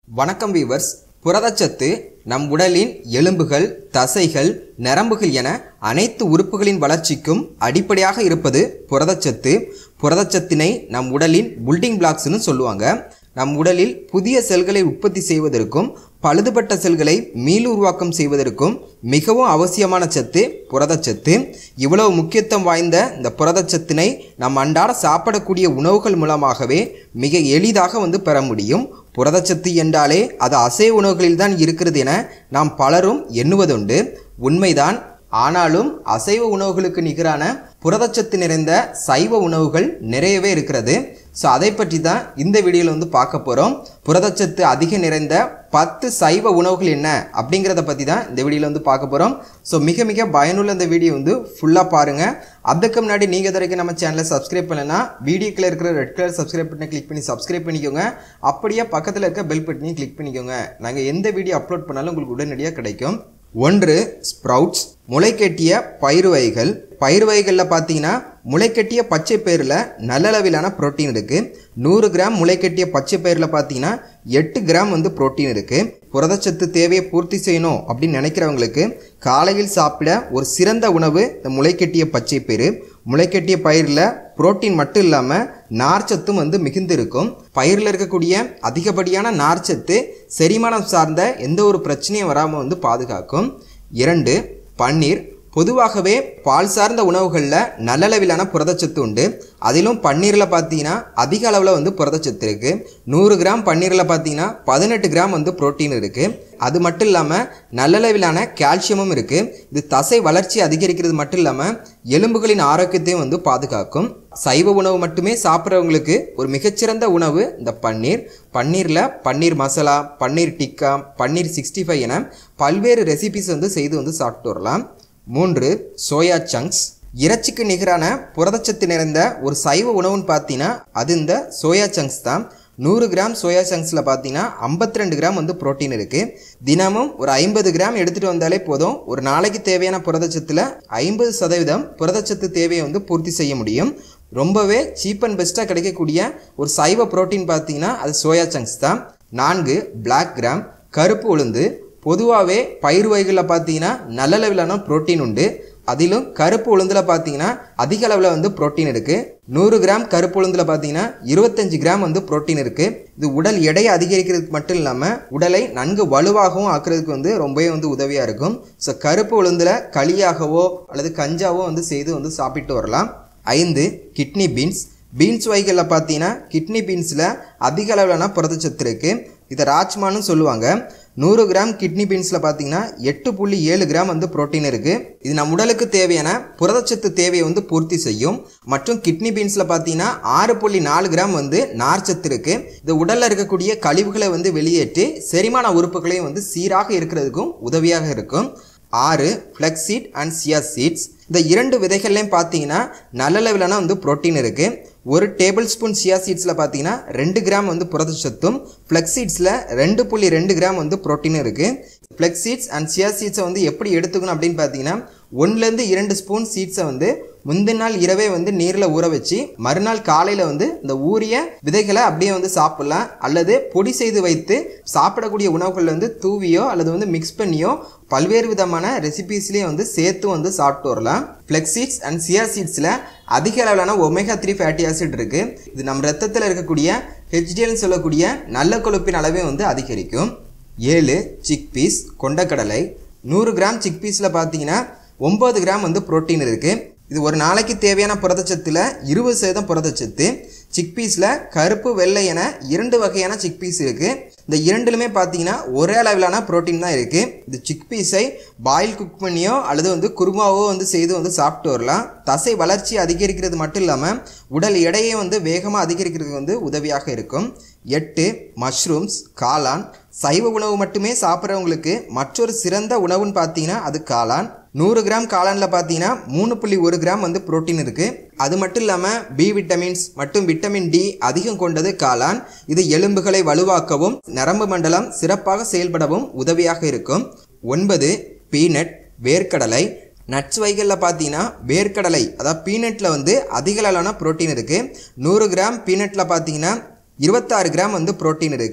வணக்கம் வீவர்ஸ் புரதச்சத்து நம் உடலின் எலும்புகள் தசைகள் நரம்புகள் என அனைத்து உறுப்புகளின் வளர்ச்சிக்கும் அடிப்படையாக இருப்பது புரதச்சத்து புரதச்சத்தினை நம் உடலின் பில்டிங் பிளாக்ஸ்னு சொல்லுவாங்க நம் உடலில் புதிய செல்களை உற்பத்தி செய்வதற்கும் பழுதுபட்ட செல்களை மீளுருவாக்கம் செய்வதற்கும் மிகவும் அவசியமான சத்து புரதச்சத்து இவ்வளவு முக்கியத்துவம் வாய்ந்த இந்த புரதச்சத்தினை நம் அன்றாட சாப்பிடக்கூடிய உணவுகள் மூலமாகவே மிக எளிதாக வந்து பெற முடியும் புரதச்சத்து என்றாலே அது அசைவ உணவுகளில் தான் இருக்கிறது என நாம் பலரும் எண்ணுவதுண்டு உண்மைதான் ஆனாலும் அசைவ உணவுகளுக்கு நிகரான புரதச்சத்து நிறைந்த சைவ உணவுகள் நிறையவே இருக்கிறது ஸோ அதை பற்றி தான் இந்த வீடியோவில் வந்து பார்க்க போகிறோம் புரதச்சத்து அதிக நிறைந்த பத்து சைவ உணவுகள் என்ன அப்படிங்கிறத பற்றி தான் இந்த வீடியோவில் வந்து பார்க்க போகிறோம் ஸோ மிக மிக பயனுள்ள இந்த வீடியோ வந்து ஃபுல்லாக பாருங்கள் அதுக்கு முன்னாடி நீங்கள் இது வரைக்கும் நம்ம சேனலை சப்ஸ்கிரைப் பண்ணலைன்னா வீடியோக்கில் இருக்கிற ரெட் கலர் சப்ஸ்கிரைப் பட்டனை கிளிக் பண்ணி சப்ஸ்கிரைப் பண்ணிக்கோங்க அப்படியே பக்கத்தில் இருக்க பெல் பட்டனையும் கிளிக் பண்ணிக்கோங்க நாங்கள் எந்த வீடியோ அப்லோட் பண்ணாலும் உங்களுக்கு உடனடியாக கிடைக்கும் ஒன்று ஸ்ப்ரவுட்ஸ் முளைக்கட்டிய பயிறு வகைகள் பயிறு வகைகளில் பார்த்தீங்கன்னா முளைக்கட்டிய பச்சை பயிரில் நல்லளவிலான புரோட்டீன் இருக்குது நூறு கிராம் முளைக்கட்டிய பச்சை பயிரில் பார்த்தீங்கன்னா எட்டு கிராம் வந்து புரோட்டீன் இருக்குது புரதச்சத்து தேவையை பூர்த்தி செய்யணும் அப்படின்னு நினைக்கிறவங்களுக்கு காலையில் சாப்பிட ஒரு சிறந்த உணவு இந்த முளைக்கட்டிய பச்சை பயிறு முளைக்கட்டிய பயிரில் புரோட்டீன் மட்டும் இல்லாமல் நார்ச்சத்தும் வந்து மிகுந்து இருக்கும் பயிரில் இருக்கக்கூடிய அதிகப்படியான நார்ச்சத்து செரிமானம் சார்ந்த எந்த ஒரு பிரச்சனையும் வராமல் வந்து பாதுகாக்கும் இரண்டு பன்னீர் பொதுவாகவே பால் சார்ந்த உணவுகளில் நல்லளவிலான புரதச்சத்து உண்டு அதிலும் பன்னீரில் பார்த்தீங்கன்னா அதிக அளவில் வந்து புரதச்சத்து இருக்குது நூறு கிராம் பன்னீரில் பார்த்தீங்கன்னா பதினெட்டு கிராம் வந்து புரோட்டீன் இருக்குது அது மட்டும் இல்லாமல் நல்லளவிலான கால்சியமும் இருக்குது இது தசை வளர்ச்சி அதிகரிக்கிறது மட்டும் இல்லாமல் எலும்புகளின் ஆரோக்கியத்தையும் வந்து பாதுகாக்கும் சைவ உணவு மட்டுமே சாப்பிட்றவங்களுக்கு ஒரு மிகச்சிறந்த உணவு இந்த பன்னீர் பன்னீரில் பன்னீர் மசாலா பன்னீர் டிக்கா பன்னீர் சிக்ஸ்டி ஃபைவ் என பல்வேறு ரெசிபிஸ் வந்து செய்து வந்து சாப்பிட்டு வரலாம் மூன்று சோயா சங்க்ஸ் இறைச்சிக்கு நிகரான புரதச்சத்து நிறைந்த ஒரு சைவ உணவுன்னு பார்த்தீங்கன்னா அது இந்த சோயா சங்க்ஸ் தான் நூறு கிராம் சோயா சங்க்ஸில் பார்த்தீங்கன்னா ஐம்பத்தி ரெண்டு கிராம் வந்து புரோட்டீன் இருக்குது தினமும் ஒரு ஐம்பது கிராம் எடுத்துகிட்டு வந்தாலே போதும் ஒரு நாளைக்கு தேவையான புரதச்சத்தில் ஐம்பது சதவீதம் புரதச்சத்து தேவையை வந்து பூர்த்தி செய்ய முடியும் ரொம்பவே சீப் அண்ட் பெஸ்ட்டாக கிடைக்கக்கூடிய ஒரு சைவ புரோட்டீன் பார்த்தீங்கன்னா அது சோயா சங்க்ஸ் தான் நான்கு பிளாக் கிராம் கருப்பு உளுந்து பொதுவாகவே பயிர் வகைகளில் பார்த்தீங்கன்னா நல்ல லெவலான புரோட்டீன் உண்டு அதிலும் கருப்பு உளுந்தில் பார்த்தீங்கன்னா அதிக அளவில் வந்து புரோட்டீன் இருக்குது நூறு கிராம் கருப்பு உளுந்தில் பார்த்தீங்கன்னா இருபத்தஞ்சு கிராம் வந்து புரோட்டீன் இருக்குது இது உடல் எடையை அதிகரிக்கிறதுக்கு மட்டும் இல்லாமல் உடலை நன்கு வலுவாகவும் ஆக்குறதுக்கு வந்து ரொம்பவே வந்து உதவியாக இருக்கும் ஸோ கருப்பு உளுந்தில் களியாகவோ அல்லது கஞ்சாவோ வந்து செய்து வந்து சாப்பிட்டு வரலாம் ஐந்து கிட்னி பீன்ஸ் பீன்ஸ் வகைகளில் பார்த்தீங்கன்னா கிட்னி பீன்ஸில் அதிக அளவிலான புரதச்சத்து இருக்குது இதை ராஜ்மான்னு சொல்லுவாங்க நூறு கிராம் கிட்னி பீன்ஸில் பார்த்தீங்கன்னா எட்டு புள்ளி ஏழு கிராம் வந்து புரோட்டீன் இருக்குது இது நம் உடலுக்கு தேவையான புரதச்சத்து தேவையை வந்து பூர்த்தி செய்யும் மற்றும் கிட்னி பீன்ஸில் பார்த்தீங்கன்னா ஆறு புள்ளி நாலு கிராம் வந்து நார்ச்சத்து இருக்குது இது உடலில் இருக்கக்கூடிய கழிவுகளை வந்து வெளியேற்றி செரிமான உறுப்புகளையும் வந்து சீராக இருக்கிறதுக்கும் உதவியாக இருக்கும் ஆறு flax seed and chia seeds இந்த இரண்டு விதைகள்லையும் பார்த்தீங்கன்னா நல்ல லெவலான வந்து புரோட்டீன் இருக்குது ஒரு டேபிள் ஸ்பூன் சியா சீட்ஸில் பார்த்தீங்கன்னா ரெண்டு கிராம் வந்து புரதச்சத்தும் ஃப்ளெக்ஸ் சீட்ஸில் ரெண்டு புள்ளி ரெண்டு கிராம் வந்து புரோட்டீன் இருக்குது ஃப்ளெக்ஸ் சீட்ஸ் அண்ட் சியா சீட்ஸை வந்து எப்படி எடுத்துக்கணும் அப்படின்னு பார்த்தீங்கன்னா ஒன்றுலேருந்து இரண்டு ஸ்பூன் சீட்ஸை வந்து முந்தின நாள் இரவே வந்து நீரில் ஊற வச்சு மறுநாள் காலையில் வந்து இந்த ஊறிய விதைகளை அப்படியே வந்து சாப்பிட்லாம் அல்லது பொடி செய்து வைத்து சாப்பிடக்கூடிய உணவுகளில் வந்து தூவியோ அல்லது வந்து மிக்ஸ் பண்ணியோ பல்வேறு விதமான ரெசிபீஸ்லேயே வந்து சேர்த்து வந்து சாப்பிட்டு வரலாம் ஃப்ளெக்ஸ் சீட்ஸ் அண்ட் சியா சீட்ஸில் அதிக அளவிலான ஒமேகா த்ரீ ஃபேட்டி ஆசிட் இருக்குது இது நம்ம ரத்தத்தில் இருக்கக்கூடிய ஹெச்டிஎல்னு சொல்லக்கூடிய நல்ல கொழுப்பின் அளவை வந்து அதிகரிக்கும் ஏழு சிக் பீஸ் கொண்டக்கடலை நூறு கிராம் சிக் பீஸில் பார்த்தீங்கன்னா ஒம்பது கிராம் வந்து புரோட்டீன் இருக்குது இது ஒரு நாளைக்கு தேவையான புரதச்சத்தில் இருபது சதவீதம் புரதச்சத்து சிக் பீஸில் கருப்பு வெள்ளை என இரண்டு வகையான சிக் பீஸ் இருக்குது இந்த இரண்டுலுமே பார்த்தீங்கன்னா ஒரே அளவிலான புரோட்டீன் தான் இருக்குது இந்த சிக் பீஸை பாயில் குக் பண்ணியோ அல்லது வந்து குருமாவோ வந்து செய்து வந்து சாப்பிட்டு வரலாம் தசை வளர்ச்சி அதிகரிக்கிறது மட்டும் இல்லாமல் உடல் எடையை வந்து வேகமாக அதிகரிக்கிறதுக்கு வந்து உதவியாக இருக்கும் எட்டு மஷ்ரூம்ஸ் காளான் சைவ உணவு மட்டுமே சாப்பிட்றவங்களுக்கு மற்றொரு சிறந்த உணவுன்னு பார்த்தீங்கன்னா அது காளான் நூறு கிராம் காளானில் பார்த்தீங்கன்னா மூணு புள்ளி ஒரு கிராம் வந்து புரோட்டீன் இருக்குது அது மட்டும் இல்லாமல் பி விட்டமின்ஸ் மற்றும் விட்டமின் டி அதிகம் கொண்டது காளான் இது எலும்புகளை வலுவாக்கவும் நரம்பு மண்டலம் சிறப்பாக செயல்படவும் உதவியாக இருக்கும் ஒன்பது பீனட் வேர்க்கடலை நட்ஸ் வகைகளில் பார்த்தீங்கன்னா வேர்க்கடலை அதாவது பீனட்டில் வந்து அதிக அளவிலான புரோட்டீன் இருக்குது நூறு கிராம் பீனட்டில் பார்த்தீங்கன்னா இருபத்தாறு கிராம் வந்து புரோட்டீன் இருக்குது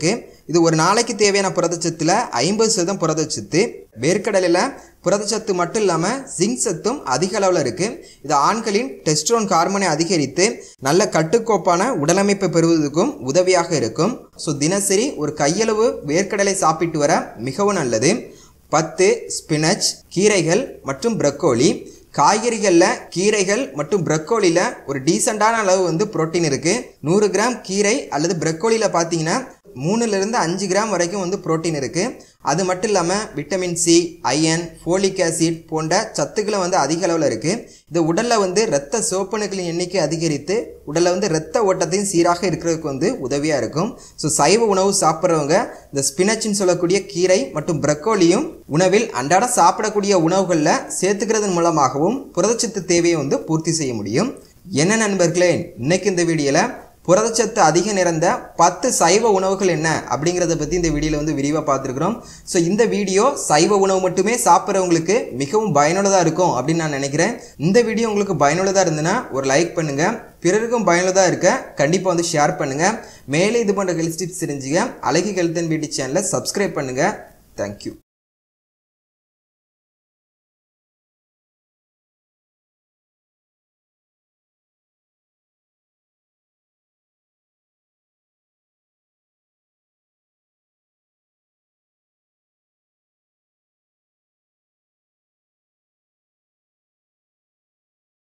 இது ஒரு நாளைக்கு தேவையான புரதச்சத்தில் ஐம்பது சதவீதம் புரதச்சத்து வேர்க்கடலையில் புரதச்சத்து மட்டும் இல்லாமல் ஜிங்க் சத்தும் அதிக அளவில் இருக்குது இது ஆண்களின் டெஸ்ட்ரோன் ஹார்மோனை அதிகரித்து நல்ல கட்டுக்கோப்பான உடலமைப்பை பெறுவதற்கும் உதவியாக இருக்கும் ஸோ தினசரி ஒரு கையளவு வேர்க்கடலை சாப்பிட்டு வர மிகவும் நல்லது பத்து ஸ்பினச் கீரைகள் மற்றும் ப்ரக்கோலி காய்கறிகளில் கீரைகள் மற்றும் ப்ரக்கோலியில் ஒரு டீசெண்டான அளவு வந்து புரோட்டீன் இருக்குது நூறு கிராம் கீரை அல்லது ப்ரக்கோலியில் பார்த்தீங்கன்னா மூணுலேருந்து அஞ்சு கிராம் வரைக்கும் வந்து புரோட்டீன் இருக்குது அது மட்டும் இல்லாமல் vitamin C iron folic acid போன்ற சத்துக்களும் வந்து அதிக அளவில் இருக்குது இது உடலில் வந்து இரத்த சோப்பணுக்களின் எண்ணிக்கை அதிகரித்து உடலில் வந்து இரத்த ஓட்டத்தையும் சீராக இருக்கிறதுக்கு வந்து உதவியாக இருக்கும் ஸோ சைவ உணவு சாப்பிட்றவங்க இந்த ஸ்பினச்சின்னு சொல்லக்கூடிய கீரை மற்றும் ப்ரக்கோலியும் உணவில் அன்றாட சாப்பிடக்கூடிய உணவுகளில் சேர்த்துக்கிறதன் மூலமாகவும் புரதச்சத்து தேவையை வந்து பூர்த்தி செய்ய முடியும் என்ன நண்பர்களே இன்னைக்கு இந்த வீடியோவில் புரதச்சத்து அதிக நிறைந்த பத்து சைவ உணவுகள் என்ன அப்படிங்கிறத பற்றி இந்த வீடியோவில் வந்து விரிவாக பார்த்துருக்குறோம் ஸோ இந்த வீடியோ சைவ உணவு மட்டுமே சாப்பிட்றவங்களுக்கு மிகவும் பயனுள்ளதாக இருக்கும் அப்படின்னு நான் நினைக்கிறேன் இந்த வீடியோ உங்களுக்கு பயனுள்ளதாக இருந்ததுன்னா ஒரு லைக் பண்ணுங்கள் பிறருக்கும் பயனுள்ளதாக இருக்க கண்டிப்பாக வந்து ஷேர் பண்ணுங்கள் மேலே இது போன்ற ஹெல்த் டிப்ஸ் தெரிஞ்சுக்க அழகி ஹெல்த் அண்ட் பியூட்டி சேனலை சப்ஸ்கிரைப் பண்ணுங்கள் தேங்க்யூ